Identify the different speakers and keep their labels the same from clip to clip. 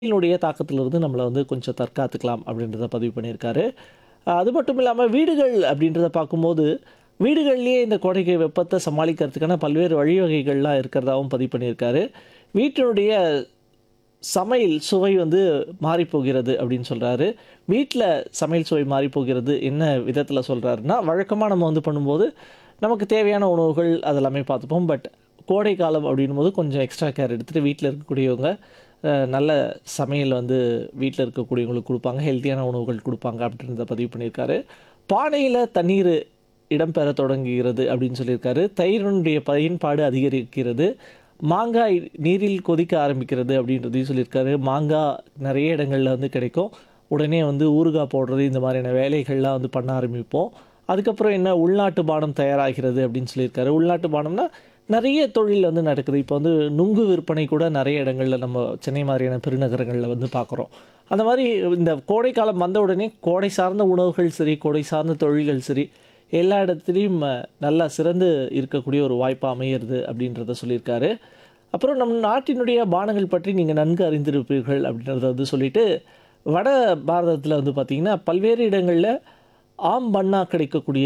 Speaker 1: வெயிலினுடைய தாக்கத்திலிருந்து நம்மளை வந்து கொஞ்சம் தற்காத்துக்கலாம் அப்படின்றத பதிவு பண்ணியிருக்காரு அஹ் அது மட்டும் இல்லாமல் வீடுகள் அப்படின்றத பார்க்கும்போது வீடுகள்லேயே இந்த கோடைக்கு வெப்பத்தை சமாளிக்கிறதுக்கான பல்வேறு வழிவகைகள்லாம் இருக்கிறதாவும் பதிவு பண்ணியிருக்காரு வீட்டினுடைய சமையல் சுவை வந்து மாறிப்போகிறது அப்படின்னு சொல்கிறாரு வீட்டில் சமையல் சுவை மாறிப்போகிறது என்ன விதத்தில் சொல்கிறாருன்னா வழக்கமாக நம்ம வந்து பண்ணும்போது நமக்கு தேவையான உணவுகள் அதெல்லாமே பார்த்துப்போம் பட் கோடை காலம் அப்படின்னும் போது கொஞ்சம் எக்ஸ்ட்ரா கேர் எடுத்துகிட்டு வீட்டில் இருக்கக்கூடியவங்க அஹ், நல்ல சமையல் வந்து வீட்டில் இருக்கக்கூடியவங்களுக்கு கொடுப்பாங்க ஹெல்த்தியான உணவுகள் கொடுப்பாங்க அப்படின்றத பதிவு பண்ணியிருக்காரு பானையில் தண்ணீர் இடம்பெற தொடங்குகிறது அப்படின்னு சொல்லியிருக்காரு தயிரினுடைய பயன்பாடு அதிகரிக்கிறது மாங்காய் நீரில் கொதிக்க ஆரம்பிக்கிறது அப்படின்றதையும் சொல்லியிருக்காரு மாங்காய் நிறைய இடங்களில் வந்து கிடைக்கும் உடனே வந்து ஊறுகாய் போடுறது இந்த மாதிரியான வேலைகள்லாம் வந்து பண்ண ஆரம்பிப்போம் அதுக்கப்புறம் என்ன உள்நாட்டு பானம் தயாராகிறது அப்படின்னு சொல்லியிருக்காரு உள்நாட்டு பானம்னா நிறைய தொழில் வந்து நடக்குது இப்போ வந்து நுங்கு விற்பனை கூட நிறைய இடங்களில் நம்ம சென்னை மாதிரியான பெருநகரங்களில் வந்து பார்க்குறோம் அந்த மாதிரி இந்த கோடை காலம் வந்த உடனே கோடை சார்ந்த உணவுகள் சரி கோடை சார்ந்த தொழில்கள் சரி எல்லா இடத்துலையும் அஹ், நல்லா சிறந்து இருக்கக்கூடிய ஒரு வாய்ப்பு அமையிறது அப்படின்றத சொல்லியிருக்காரு அப்புறம் நம் நாட்டினுடைய பானங்கள் பற்றி நீங்கள் நன்கு அறிந்திருப்பீர்கள் அப்படின்றத வந்து சொல்லிட்டு வட பாரதத்தில் வந்து பார்த்திங்கன்னா பல்வேறு இடங்களில் ஆம் பண்ணா கிடைக்கக்கூடிய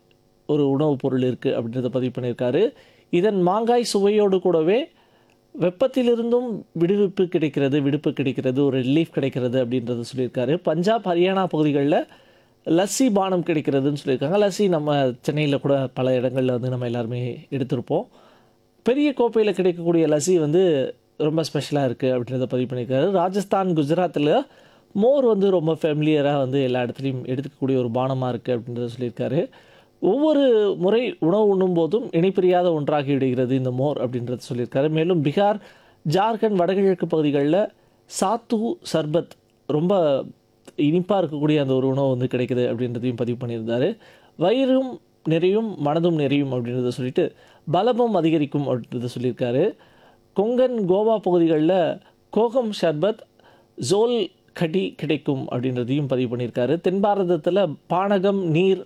Speaker 1: ஒரு உணவுப் பொருள் இருக்குது அப்படின்றத பதிவு பண்ணியிருக்காரு இதன் மாங்காய் சுவையோடு கூடவே வெப்பத்திலிருந்தும் விடுவிப்பு கிடைக்கிறது விடுப்பு கிடைக்கிறது ஒரு ரிலீஃப் கிடைக்கிறது அப்படின்றத சொல்லியிருக்காரு பஞ்சாப் ஹரியானா பகுதிகளில் லஸ்ஸி பானம் கிடைக்கிறதுன்னு சொல்லியிருக்காங்க லஸ்ஸி நம்ம சென்னையில் கூட பல இடங்களில் வந்து நம்ம எல்லாருமே எடுத்திருப்போம் பெரிய கோப்பையில் கிடைக்கக்கூடிய லஸ்ஸி வந்து ரொம்ப ஸ்பெஷலாக இருக்குது அப்படின்றத பதிவு பண்ணியிருக்காரு ராஜஸ்தான் குஜராத்தில் மோர் வந்து ரொம்ப ஃபெமிலியராக வந்து எல்லா இடத்துலையும் எடுத்துக்கக்கூடிய ஒரு பானமாக இருக்குது அப்படின்றத சொல்லியிருக்காரு ஒவ்வொரு முறை உணவு உண்ணும் போதும் இணைப்பிரியாத ஒன்றாகி விடுகிறது இந்த மோர் அப்படின்றத சொல்லியிருக்காரு மேலும் பீகார் ஜார்க்கண்ட் வடகிழக்கு பகுதிகளில் சாத்து சர்பத் ரொம்ப இனிப்பாக இருக்கக்கூடிய அந்த ஒரு உணவு வந்து கிடைக்குது அப்படின்றதையும் பதிவு பண்ணியிருந்தாரு வயிறும் நிறையும் மனதும் நிறையும் அப்படின்றத சொல்லிட்டு பலமும் அதிகரிக்கும் அப்படின்றத சொல்லியிருக்காரு கொங்கன் கோவா பகுதிகளில் கோகம் ஷர்பத் ஜோல் கடி கிடைக்கும் அப்படின்றதையும் பதிவு பண்ணியிருக்காரு தென் பாரதத்தில் பானகம் நீர்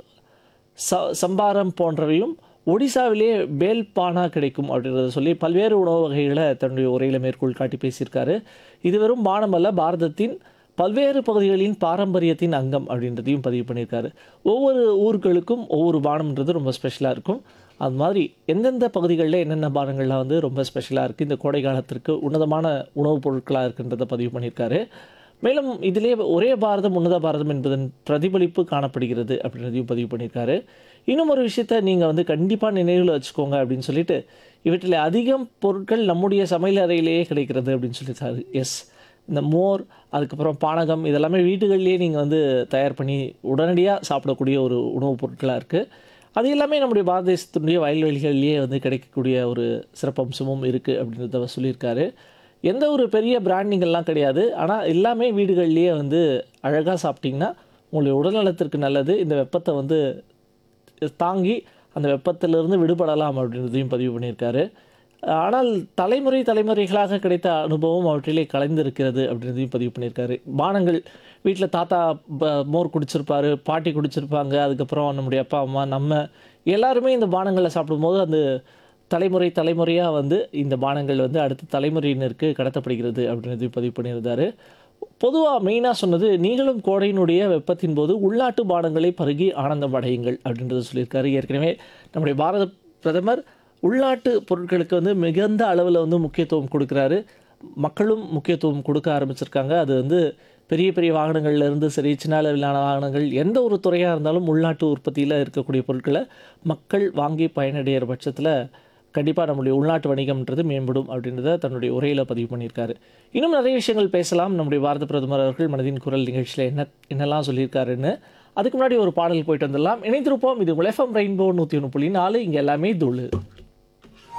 Speaker 1: ச சம்பாரம் போன்றவையும் ஒடிசாவிலே பேல் பானா கிடைக்கும் அப்படின்றத சொல்லி பல்வேறு உணவு வகைகளை தன்னுடைய உரையில் மேற்கோள் காட்டி பேசியிருக்காரு இது வெறும் பானம் அல்ல பாரதத்தின் பல்வேறு பகுதிகளின் பாரம்பரியத்தின் அங்கம் அப்படின்றதையும் பதிவு பண்ணியிருக்காரு ஒவ்வொரு ஊர்களுக்கும் ஒவ்வொரு பானம்ன்றது ரொம்ப ஸ்பெஷலாக இருக்கும் அது மாதிரி எந்தெந்த பகுதிகளில் என்னென்ன பானங்கள்லாம் வந்து ரொம்ப ஸ்பெஷலாக இருக்குது இந்த கோடை காலத்திற்கு உன்னதமான உணவுப் பொருட்களாக இருக்குன்றதை பதிவு பண்ணியிருக்காரு மேலும் இதிலே ஒரே பாரதம் உன்னத பாரதம் என்பதன் பிரதிபலிப்பு காணப்படுகிறது அப்படின்றதையும் பதிவு பண்ணியிருக்காரு இன்னும் ஒரு விஷயத்த நீங்கள் வந்து கண்டிப்பாக நினைவில் வச்சுக்கோங்க அப்படின்னு சொல்லிட்டு இவற்றில் அதிகம் பொருட்கள் நம்முடைய சமையல் அறையிலேயே கிடைக்கிறது அப்படின்னு சொல்லியிருக்காரு எஸ் இந்த மோர் அதுக்கப்புறம் பானகம் இதெல்லாமே வீடுகள்லேயே நீங்கள் வந்து தயார் பண்ணி உடனடியாக சாப்பிடக்கூடிய ஒரு உணவுப் பொருட்களாக இருக்குது அது எல்லாமே நம்முடைய பாரத தேசத்தினுடைய வயல்வெளிகள்லேயே வந்து கிடைக்கக்கூடிய ஒரு சிறப்பம்சமும் இருக்குது அப்படின்றத சொல்லியிருக்காரு எந்த ஒரு பெரிய பிராண்டிங்கெல்லாம் கிடையாது ஆனால் எல்லாமே வீடுகள்லேயே வந்து அழகாக சாப்பிட்டிங்கன்னா உங்களுடைய உடல்நலத்திற்கு நல்லது இந்த வெப்பத்தை வந்து தாங்கி அந்த வெப்பத்திலிருந்து விடுபடலாம் அப்படின்றதையும் பதிவு பண்ணியிருக்காரு ஆனால் தலைமுறை தலைமுறைகளாக கிடைத்த அனுபவம் அவற்றிலே கலைந்திருக்கிறது அப்படின்றதையும் பதிவு பண்ணியிருக்காரு பானங்கள் வீட்டில் தாத்தா ப- மோர் குடிச்சிருப்பாரு பாட்டி குடிச்சிருப்பாங்க அதுக்கப்புறம் நம்முடைய அப்பா அம்மா நம்ம எல்லாருமே இந்த பானங்களை சாப்பிடும்போது அந்த தலைமுறை தலைமுறையாக வந்து இந்த பானங்கள் வந்து அடுத்த தலைமுறையினருக்கு கடத்தப்படுகிறது அப்படின்றதையும் பதிவு பண்ணியிருந்தாரு பொதுவாக மெயினாக சொன்னது நீங்களும் கோடையினுடைய வெப்பத்தின் போது உள்நாட்டு பானங்களை பருகி ஆனந்தம் அடையுங்கள் அப்படின்றத சொல்லியிருக்காரு ஏற்கனவே நம்முடைய பாரத பிரதமர் உள்நாட்டு பொருட்களுக்கு வந்து மிகுந்த அளவில் வந்து முக்கியத்துவம் கொடுக்குறாரு மக்களும் முக்கியத்துவம் கொடுக்க ஆரம்பிச்சிருக்காங்க அது வந்து பெரிய பெரிய வாகனங்கள்ல இருந்து சரி சின்ன அளவிலான வாகனங்கள் எந்த ஒரு துறையாக இருந்தாலும் உள்நாட்டு உற்பத்தியில் இருக்கக்கூடிய பொருட்களை மக்கள் வாங்கி பயனடைகிற பட்சத்தில் கண்டிப்பாக நம்முடைய உள்நாட்டு வணிகம்ன்றது மேம்படும் அப்படின்றத தன்னுடைய உரையில் பதிவு பண்ணியிருக்காரு இன்னும் நிறைய விஷயங்கள் பேசலாம் நம்முடைய பாரத பிரதமர் அவர்கள் மனதின் குரல் நிகழ்ச்சியில் என்ன என்னெல்லாம் சொல்லியிருக்காருன்னு அதுக்கு முன்னாடி ஒரு பாடல் போயிட்டு வந்துடலாம் இணைந்திருப்போம் இது உங்கள் எஃப்எம் ரெயின்போ நூற்றி ஒன்று புள்ளி நாலு இங்கே எல்லாமே துளு